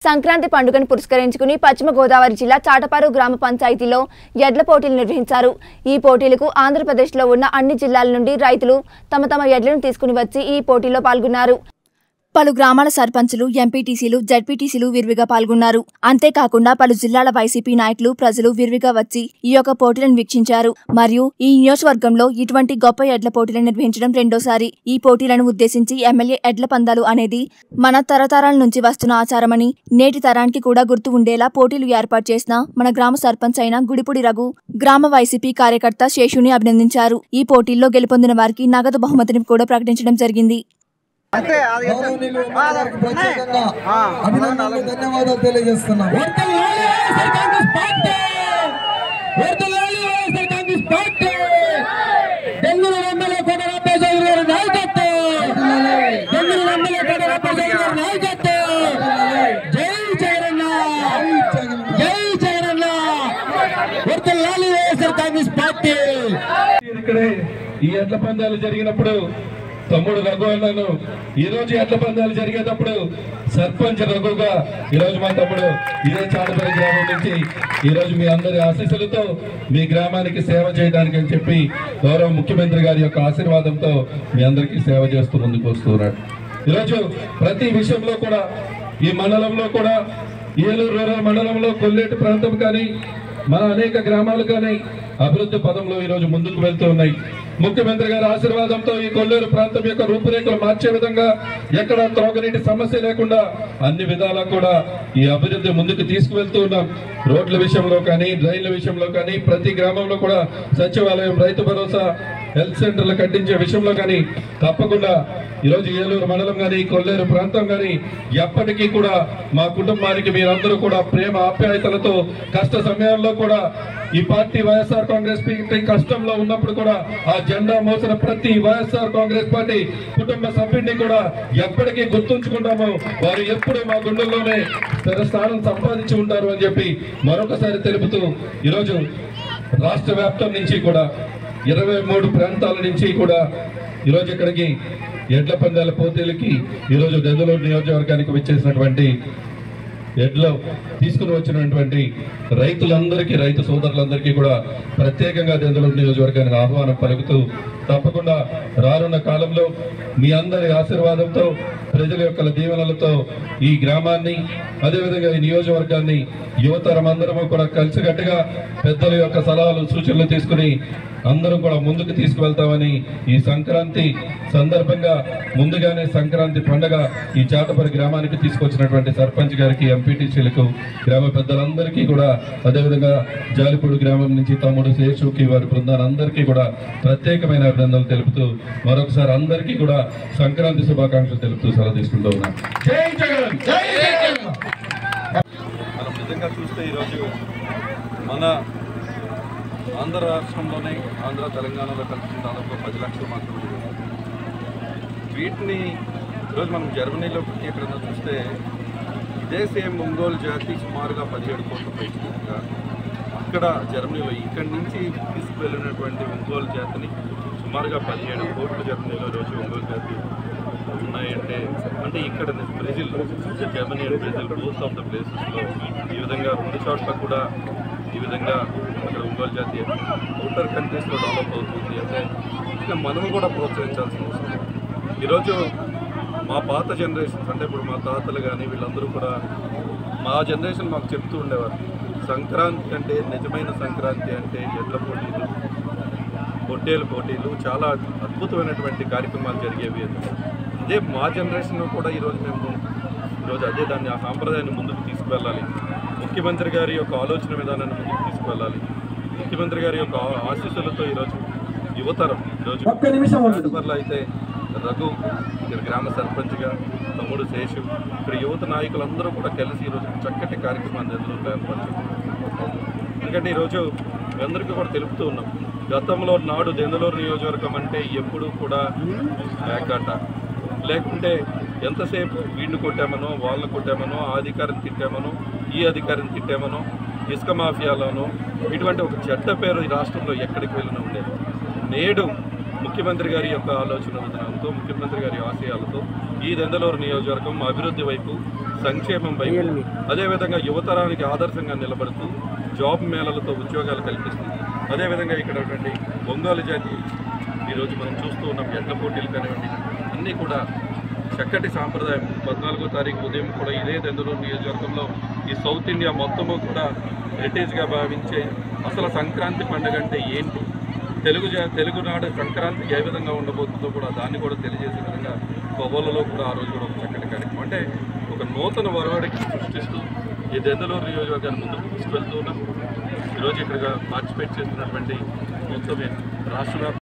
సంక్రాంతి పండుగను పురస్కరించుకుని పశ్చిమ గోదావరి జిల్లా చాటపారు గ్రామ పంచాయతీలో ఎడ్ల పోటీలు నిర్వహించారు ఈ పోటీలకు ఆంధ్రప్రదేశ్లో ఉన్న అన్ని జిల్లాల నుండి రైతులు తమ తమ ఎడ్లను తీసుకుని వచ్చి ఈ పోటీలో పాల్గొన్నారు పలు గ్రామాల సర్పంచులు ఎంపీటీసీలు జడ్పీటీసీలు విరివిగా పాల్గొన్నారు అంతేకాకుండా పలు జిల్లాల వైసీపీ నాయకులు ప్రజలు విరివిగా వచ్చి ఈ యొక్క పోటీలను వీక్షించారు మరియు ఈ నియోజకవర్గంలో ఇటువంటి గొప్ప ఎడ్ల పోటీలను నిర్వహించడం రెండోసారి ఈ పోటీలను ఉద్దేశించి ఎమ్మెల్యే ఎడ్ల పందాలు అనేది మన తరతరాల నుంచి వస్తున్న ఆచారమని నేటి తరానికి కూడా గుర్తు ఉండేలా పోటీలు ఏర్పాటు చేసిన మన గ్రామ సర్పంచ్ అయిన గుడిపుడి రఘు గ్రామ వైసీపీ కార్యకర్త శేషుని అభినందించారు ఈ పోటీల్లో గెలుపొందిన వారికి నగదు బహుమతిని కూడా ప్రకటించడం జరిగింది అంతే అది గౌరవనీయులు వారికి ప్రత్యేకంగా అభినందనలు ధన్యవాదాలు తెలియజేస్తున్నాం వర్ధిల్లాలి వైఎస్ఆర్ కాంగ్రెస్ పార్టీ వర్ధిల్లాలి వైఎస్ఆర్ కాంగ్రెస్ పార్టీ బెంగళూరు ఎమ్మెల్యే కోట రామేశ్వర గారి నాయకత్వం బెంగళూరు ఎమ్మెల్యే కోట రామేశ్వర గారి నాయకత్వం జై జగనన్న జై జగనన్న వర్ధిల్లాలి వైఎస్ఆర్ కాంగ్రెస్ పార్టీ ఇక్కడే ఈ ఎడ్ల పందాలు జరిగినప్పుడు తమ్ముడు రఘు అన్నాను ఈ రోజు ఎడ్ల పందాలు జరిగేటప్పుడు సర్పంచ్ రఘుగా ఈ రోజు మా తమ్ముడు ఇదే చాటపల్లి గ్రామం నుంచి ఈ రోజు మీ అందరి ఆశీస్సులతో మీ గ్రామానికి సేవ చేయడానికి అని చెప్పి గౌరవ ముఖ్యమంత్రి గారి యొక్క ఆశీర్వాదంతో మీ అందరికీ సేవ చేస్తూ ముందుకు వస్తున్నాడు ఈరోజు ప్రతి విషయంలో కూడా ఈ మండలంలో కూడా ఏలూరు రూరల్ మండలంలో కొల్లేటి ప్రాంతం కానీ మన అనేక గ్రామాలు కానీ అభివృద్ధి పదంలో ఈ రోజు ముందుకు వెళ్తూ ఉన్నాయి ముఖ్యమంత్రి గారి ఆశీర్వాదంతో ఈ కొల్లేరు ప్రాంతం యొక్క రూపురేఖలు మార్చే విధంగా ఎక్కడ త్రోగనీటి సమస్య లేకుండా అన్ని విధాలా కూడా ఈ అభివృద్ధి ముందుకు తీసుకువెళ్తూ ఉన్నాం రోడ్ల విషయంలో కానీ డ్రైన్ల విషయంలో కానీ ప్రతి గ్రామంలో కూడా సచివాలయం రైతు భరోసా హెల్త్ సెంటర్లు కట్టించే విషయంలో కానీ తప్పకుండా ఈరోజు ఏలూరు మండలం కానీ కొల్లేరు ప్రాంతం కానీ ఎప్పటికీ కూడా మా కుటుంబానికి మీరందరూ కూడా ప్రేమ ఆప్యాయతలతో కష్ట సమయాల్లో కూడా ఈ పార్టీ వైఎస్ఆర్ కాంగ్రెస్ పార్టీ కష్టంలో ఉన్నప్పుడు కూడా ఆ జెండా మోసిన ప్రతి వైఎస్ఆర్ కాంగ్రెస్ పార్టీ కుటుంబ సభ్యుడిని కూడా ఎప్పటికీ గుర్తుంచుకుంటాము వారు ఎప్పుడు మా గుండెల్లోనే స్థిర స్థానం సంపాదించి ఉంటారు అని చెప్పి మరొకసారి తెలుపుతూ ఈరోజు రాష్ట్ర వ్యాప్తం నుంచి కూడా ఇరవై మూడు ప్రాంతాల నుంచి కూడా ఈరోజు ఇక్కడికి ఎడ్ల పందాల పోటీలకి ఈరోజు గదిలో నియోజకవర్గానికి వచ్చేసినటువంటి ఎడ్లో తీసుకుని వచ్చినటువంటి రైతులందరికీ రైతు సోదరులందరికీ కూడా ప్రత్యేకంగా దెందులూరు నియోజకవర్గానికి ఆహ్వానం పలుకుతూ తప్పకుండా రానున్న కాలంలో మీ అందరి ఆశీర్వాదంతో ప్రజల యొక్క దీవెనలతో ఈ గ్రామాన్ని అదేవిధంగా ఈ నియోజకవర్గాన్ని యువతరం అందరము కూడా కలిసికట్టుగా పెద్దల యొక్క సలహాలు సూచనలు తీసుకుని అందరం కూడా ముందుకు తీసుకువెళ్తామని ఈ సంక్రాంతి సందర్భంగా ముందుగానే సంక్రాంతి పండగ ఈ చాటపరి గ్రామానికి తీసుకొచ్చినటువంటి సర్పంచ్ గారికి ఎంపీటీసీలకు గ్రామ పెద్దలందరికీ కూడా అదేవిధంగా జాలిపూడి గ్రామం నుంచి తమ్ముడు శేషుకి వారి బృందాలందరికీ కూడా ప్రత్యేకమైన అభినందనలు తెలుపుతూ మరొకసారి అందరికీ కూడా సంక్రాంతి శుభాకాంక్షలు తెలుపుతూ సెలవు తీసుకుంటూ ఉన్నాను జై జగన్ మనం నిజంగా చూస్తే ఈరోజు మన ఆంధ్ర రాష్ట్రంలోనే ఆంధ్ర తెలంగాణలో కలిసి దాదాపు పది లక్షలు మాత్రమే ఉన్నారు. వీటిని ఈరోజు మనం జర్మనీలో ఎక్కడైనా చూస్తే ఇదే సేమ్ ఒంగోలు జాతి సుమారుగా పదిహేడు కోట్ల పైగా అక్కడ జర్మనీలో ఇక్కడి నుంచి తీసుకువెళ్ళినటువంటి ఒంగోలు జాతిని సుమారుగా పదిహేడు కోట్లు జర్మనీలో ఈరోజు ఒంగోలు జాతి ఉన్నాయంటే అంటే ఇక్కడ Brazil Germany and Brazil both of the ప్లేసెస్లో ఈ విధంగా రెండు చోట్ల కూడా ఈ విధంగా అక్కడ ఒంగోలు జాతి అవుటర్ కంట్రీస్లో డెవలప్ అవుతుంది అంటే ఇంకా మనము కూడా ప్రోత్సహించాల్సిన అవసరం ఉంది. ఈరోజు మా పాత జనరేషన్స్ అంటే ఇప్పుడు మా తాతలు కానీ వీళ్ళందరూ కూడా మా జనరేషన్ మాకు చెప్తూ ఉండేవారు సంక్రాంతి అంటే నిజమైన సంక్రాంతి అంటే ఎడ్ల పోటీలు పొట్టేలు పోటీలు చాలా అద్భుతమైనటువంటి కార్యక్రమాలు జరిగేవి అని అదే మా జనరేషన్లో కూడా ఈరోజు మేము ఈరోజు అదే దాన్ని ఆ సాంప్రదాయాన్ని ముందుకు తీసుకువెళ్ళాలి ముఖ్యమంత్రి గారి యొక్క ఆలోచన విధానాన్ని ముందుకు తీసుకువెళ్ళాలి ముఖ్యమంత్రి గారి యొక్క ఆ- ఆశీస్సులతో ఈరోజు యువతరం ఈరోజు ఒక్క నిమిషం ఉండండి. రాజపర్ల అయితే రఘు ఇక్కడ గ్రామ సర్పంచ్గా తమ్ముడు శేషు ఇక్కడ యువత నాయకులందరూ కూడా కలిసి ఈరోజు చక్కటి కార్యక్రమాన్ని ఎదురు ఏర్పరచుకున్నారు ఎందుకంటే ఈరోజు మీ అందరికీ కూడా తెలుపుతూ ఉన్నాం గతంలో నాడు దెందలూరు నియోజకవర్గం అంటే ఎప్పుడూ కూడా బ్యాకాట లేకుంటే ఎంతసేపు వీడిని కొట్టామనో వాళ్ళని కొట్టామనో ఆ అధికారిని తిట్టామనో ఈ అధికారిని తిట్టామనో ఇసుక మాఫియాలోనో ఇటువంటి ఒక చెడ్డ పేరు ఈ రాష్ట్రంలో ఎక్కడికి వెళ్ళినా ఉండేది నేడు ముఖ్యమంత్రి గారి యొక్క ఆలోచన విధానంతో ఆశయాలతో ముఖ్యమంత్రి గారి ఆశయాలతో ఈ దెందలూరు నియోజకవర్గం అభివృద్ధి వైపు సంక్షేమం వైపు అదేవిధంగా యువతరానికి ఆదర్శంగా నిలబడుతూ జాబ్ మేళలతో ఉద్యోగాలు కల్పిస్తుంది అదేవిధంగా ఇక్కడ ఉన్నటువంటి ఒంగోలు జాతి ఈరోజు మనం చూస్తూ ఉన్నాం ఎడ్ల పోటీలు కానివ్వండి అన్నీ కూడా చక్కటి సాంప్రదాయం పద్నాలుగో తారీఖు ఉదయం కూడా ఇదే దెందలూరు నియోజకవర్గంలో ఈ సౌత్ ఇండియా మొత్తము కూడా హెరిటేజ్గా భావించే అసలు సంక్రాంతి పండుగ అంటే ఏంటి తెలుగు జా తెలుగునాడు సంక్రాంతి ఏ విధంగా ఉండబోతుందో కూడా దాన్ని కూడా తెలియజేసే విధంగా కొవ్వలలో కూడా ఆ రోజు కూడా ఒక చక్కటి కార్యక్రమం అంటే ఒక నూతన వరవడికి సృష్టిస్తూ ఈ దెందలూరు నియోజకవర్గాన్ని ముందుకు తీసుకెళ్తూ ఉన్నాం ఈరోజు ఇక్కడ పార్టిసిపేట్ చేస్తున్నటువంటి మొత్తం రాష్ట్ర